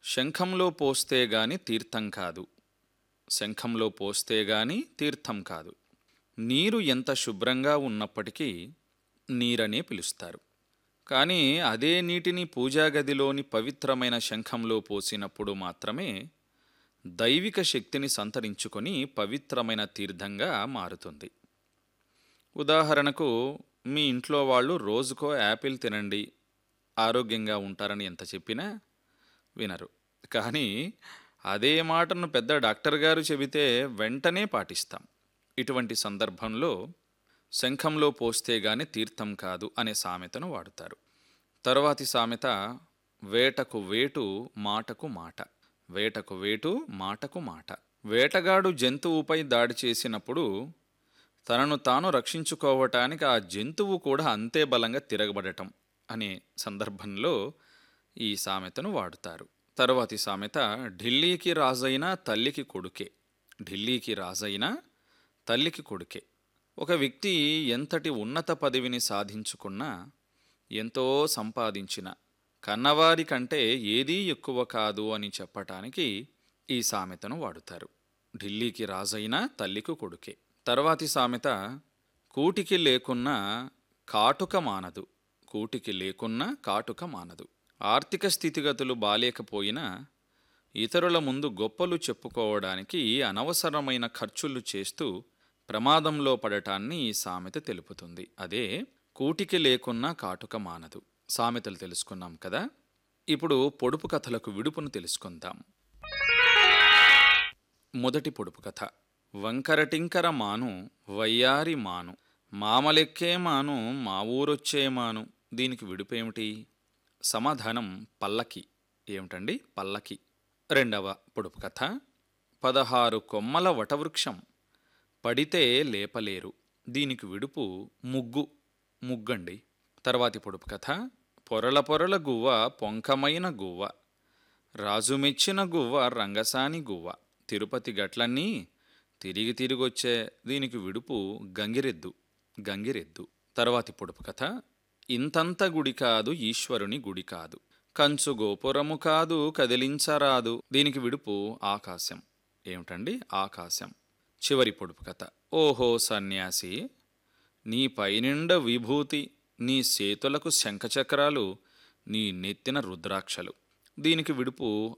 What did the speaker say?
శంఖంలో పోస్తే గాని తీర్థం కాదు శంఖంలో పోస్తే గాని తీర్థం కాదు నీరు ఎంత శుభ్రంగా ఉన్నప్పటికీ నీరనే పిలుస్తారు కానీ అదే నీటిని పూజాగదిలోని పవిత్రమైన శంఖంలో పోసినప్పుడు మాత్రమే దైవిక శక్తిని సంతరించుకొని పవిత్రమైన తీర్థంగా మారుతుంది ఉదాహరణకు మీ ఇంట్లో వాళ్ళు రోజుకో యాపిల్ తినండి ఆరోగ్యంగా ఉంటారని ఎంత చెప్పినా వినరు కానీ అదే మాటను పెద్ద డాక్టర్ గారు చెబితే వెంటనే పాటిస్తాం ఇటువంటి సందర్భంలో శంఖంలో పోస్తే గాని తీర్థం కాదు అనే సామెతను వాడుతారు తరువాతి సామెత వేటకు వేటు మాటకు మాట వేటకు వేటు మాటకు మాట వేటగాడు జంతువుపై దాడి చేసినప్పుడు తనను తాను రక్షించుకోవటానికి ఆ జంతువు కూడా అంతే బలంగా తిరగబడటం అనే సందర్భంలో ఈ సామెతను వాడుతారు తరువాతి సామెత ఢిల్లీకి రాజైన తల్లికి కొడుకే ఢిల్లీకి రాజైన తల్లికి కొడుకే ఒక వ్యక్తి ఎంతటి ఉన్నత పదవిని సాధించుకున్నా ఎంతో సంపాదించిన కన్నవారి కంటే ఏదీ ఎక్కువ కాదు అని చెప్పటానికి ఈ సామెతను వాడుతారు ఢిల్లీకి రాజైన తల్లికి కొడుకే తర్వాతి సామెత కూటికి లేకున్నా కాటుక మానదు కూటికి లేకున్నా కాటుక మానదు ఆర్థిక స్థితిగతులు బాలేకపోయినా ఇతరుల ముందు గొప్పలు చెప్పుకోవడానికి అనవసరమైన ఖర్చులు చేస్తూ ప్రమాదంలో పడటాన్ని ఈ సామెత తెలుపుతుంది అదే కూటికి లేకున్నా కాటుక మానదు సామెతలు తెలుసుకున్నాం కదా ఇప్పుడు పొడుపు కథలకు విడుపును తెలుసుకుందాం మొదటి పొడుపు కథ వంకరటింకర మాను వయ్యారి మాను మామలెక్కే మాను మా ఊరొచ్చే మాను దీనికి విడుపేమిటి సమాధానం పల్లకి ఏమిటండి పల్లకి రెండవ పొడుపు కథ పదహారు కొమ్మల వటవృక్షం పడితే లేపలేరు దీనికి విడుపు ముగ్గు ముగ్గండి తర్వాతి పొడుపు కథ పొరల పొరల గువ్వ పొంకమైన గువ్వ రాజు మెచ్చిన గువ్వ రంగసాని గువ్వ తిరుపతి గట్లన్నీ తిరిగి తిరిగొచ్చే దీనికి విడుపు గంగిరెద్దు గంగిరెద్దు తర్వాతి పొడుపు కథ ఇంతంత గుడి కాదు ఈశ్వరుని గుడి కాదు కంచు గోపురము కాదు కదిలించరాదు దీనికి విడుపు ఆకాశం ఏమిటండి ఆకాశం చివరి పొడుపు కథ ఓహో సన్యాసి నీ పైనిండ విభూతి నీ సేతులకు శంఖచక్రాలు నీ నెత్తిన రుద్రాక్షలు దీనికి విడుపు